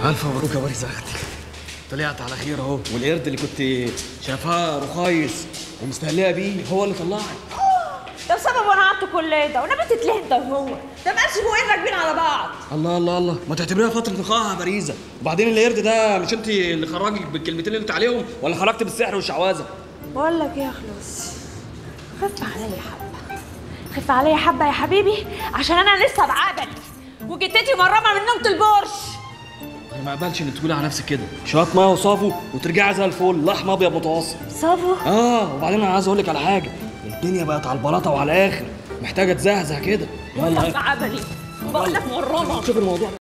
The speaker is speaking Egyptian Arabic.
الف مبروك يا باريس اختي طلعت على خير اهو والقرد اللي كنت شايفاه رخيص ومستهليه بيه هو اللي طلعك ده بسبب وانا قعدت كل ده وانا بتتلهي انت وهو ده ما قالش فوقين راكبين على بعض الله الله الله ما تعتبريها فتره نقاهه يا باريزه وبعدين القرد ده مش انت اللي خرجك بالكلمتين اللي انت عليهم ولا خرجت بالسحر والشعوذه بقول لك ايه يا خلاص خف عليا حبه خف عليا حبه يا حبيبي عشان انا لسه بعبد وجدتي مرمه من نومه البرش انا ما اقبلش انك تقولي على نفسك كده شويه ميه وصافو وترجعي زي الفل لحمه ابيض متوسط صابو اه وبعدين انا عايز اقول لك على حاجه الدنيا بقت على البلاطه وعلى الاخر محتاجه تزهزه كده يلا خف عبلي بقول لك مرمه شوف الموضوع